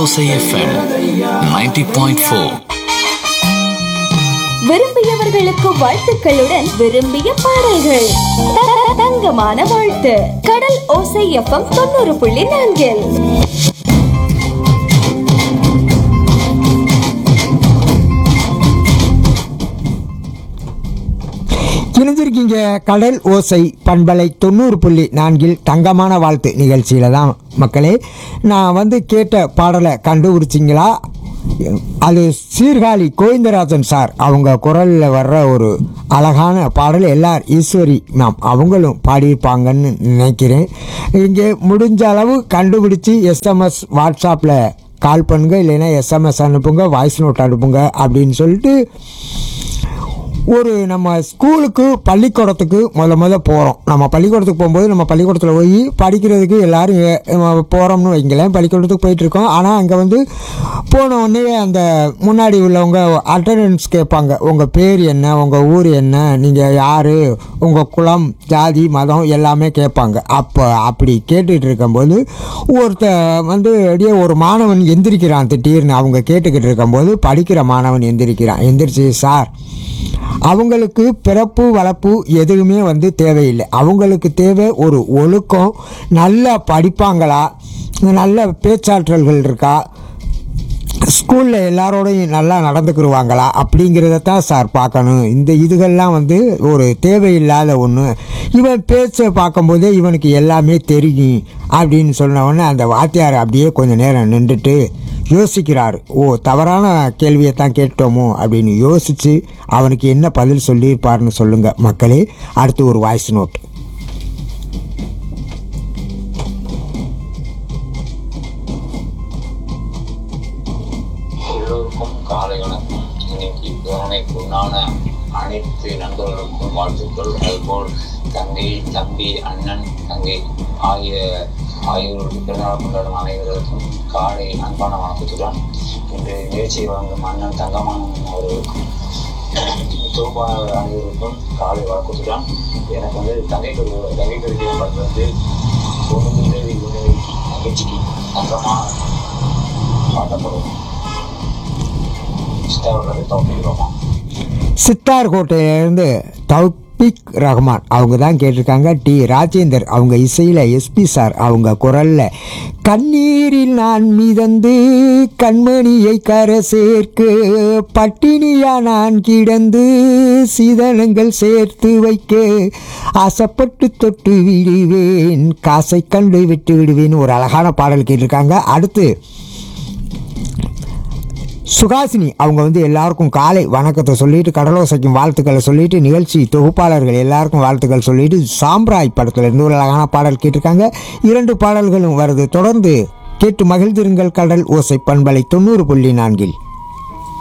Alosa FM 90.4. விரும்பியவர்களுக்கு வாழ்த்துக்களுடன் விரும்பிய பாடல்கள் த- தங்கமான வாழ்த்து கடல் ஓசை எஃப்எம் தொண்ணூறு புள்ளி நான்கில் இணைஞ்சிருக்கீங்க கடல் ஓசை பண்பலை தொண்ணூறு புள்ளி நான்கில் தங்கமான வாழ்த்து நிகழ்ச்சியில தான் மக்களே நான் வந்து கேட்ட பாடலை கண்டுபிடிச்சிங்களா அது சீர்காழி கோவிந்தராஜன் சார் அவங்க குரலில் வர்ற ஒரு அழகான பாடல் எல்லார் ஈஸ்வரி மேம் அவங்களும் பாடியிருப்பாங்கன்னு நினைக்கிறேன் இங்கே முடிஞ்ச அளவு கண்டுபிடிச்சி எஸ்எம்எஸ் வாட்ஸ்அப்பில் கால் பண்ணுங்க இல்லைன்னா எஸ்எம்எஸ் அனுப்புங்க வாய்ஸ் நோட் அனுப்புங்க அப்படின்னு சொல்லிட்டு ஒரு நம்ம ஸ்கூலுக்கு பள்ளிக்கூடத்துக்கு முத முத போகிறோம் நம்ம பள்ளிக்கூடத்துக்கு போகும்போது நம்ம பள்ளிக்கூடத்தில் போய் படிக்கிறதுக்கு எல்லோரும் போகிறோம்னு வைங்களேன் பள்ளிக்கூடத்துக்கு போயிட்டுருக்கோம் ஆனால் அங்கே வந்து போன உடனே அந்த முன்னாடி உள்ளவங்க அட்டண்டன்ஸ் கேட்பாங்க உங்கள் பேர் என்ன உங்கள் ஊர் என்ன நீங்கள் யார் உங்கள் குலம் ஜாதி மதம் எல்லாமே கேட்பாங்க அப்போ அப்படி கேட்டுட்டு இருக்கும்போது ஒருத்தர் வந்து அப்படியே ஒரு மாணவன் எந்திரிக்கிறான் திடீர்னு அவங்க கேட்டுக்கிட்டு இருக்கும்போது படிக்கிற மாணவன் எந்திரிக்கிறான் எந்திரிச்சு சார் அவங்களுக்கு பிறப்பு வளர்ப்பு எதுவுமே வந்து தேவையில்லை அவங்களுக்கு தேவை ஒரு ஒழுக்கம் நல்லா படிப்பாங்களா நல்ல பேச்சாற்றல்கள் இருக்கா ஸ்கூலில் எல்லாரோடையும் நல்லா நடந்துக்கிடுவாங்களா அப்படிங்கிறத தான் சார் பார்க்கணும் இந்த இதுகள்லாம் வந்து ஒரு தேவையில்லாத ஒன்று இவன் பேச்சை பார்க்கும்போதே இவனுக்கு எல்லாமே தெரியும் அப்படின்னு சொன்ன உடனே அந்த வாத்தியார் அப்படியே கொஞ்சம் நேரம் நின்றுட்டு யோசிக்கிறார் ஓ தவறான கேள்வியை தான் கேட்டோமோ அப்படின்னு யோசித்து அவனுக்கு என்ன பதில் சொல்லியிருப்பாருன்னு சொல்லுங்கள் மக்களே அடுத்து ஒரு வாய்ஸ் நோட் எல்லோருக்கும் காலை வணக்கம் இன்னைக்கு பிறனைக்கு உண்டான அனைத்து நண்பர்களுக்கும் வாழ்த்துக்கள் அதுபோல் தங்கை தம்பி அண்ணன் தங்கை ஆகிய ஆகியோருக்கு பிறநாள் கொண்டாடும் அனைவருக்கும் காலை அன்பான வணக்கத்துடன் இன்று நிகழ்ச்சியை வழங்கும் அண்ணன் தங்கமானன் அவர்களுக்கும் தொகுப்பாளர் அனைவருக்கும் காலை வணக்கத்துடன் எனக்கு வந்து தங்கை கரு தங்கை கருவியை படத்தில் வந்து பொண்ணு உதவி உதவி நிகழ்ச்சிக்கு தங்கமான பாட்டப்படும் ஸ்டார் தோப்பிக்கிறோமா சித்தார்கோட்டையிலேருந்து தௌபிக் ரஹ்மான் அவங்க தான் கேட்டிருக்காங்க டி ராஜேந்தர் அவங்க இசையில் எஸ்பி சார் அவங்க குரலில் கண்ணீரில் நான் மிதந்து கண்மணியை கரை சேர்க்க பட்டினியா நான் கிடந்து சீதனங்கள் சேர்த்து வைக்க ஆசைப்பட்டு தொட்டு விடுவேன் காசை கண்டு விட்டு விடுவேன் ஒரு அழகான பாடல் கேட்டிருக்காங்க அடுத்து சுகாசினி அவங்க வந்து எல்லாருக்கும் காலை வணக்கத்தை சொல்லிட்டு கடலோசைக்கும் வாழ்த்துக்களை சொல்லிட்டு நிகழ்ச்சி தொகுப்பாளர்கள் எல்லாருக்கும் வாழ்த்துக்கள் சொல்லிட்டு சாம்ராய் படத்துல இருந்து ஒரு அழகான பாடல் கேட்டிருக்காங்க இரண்டு பாடல்களும் வருது தொடர்ந்து கேட்டு மகிழ்ந்திருங்கள் கடல் ஓசை பண்பலை தொண்ணூறு புள்ளி நான்கில்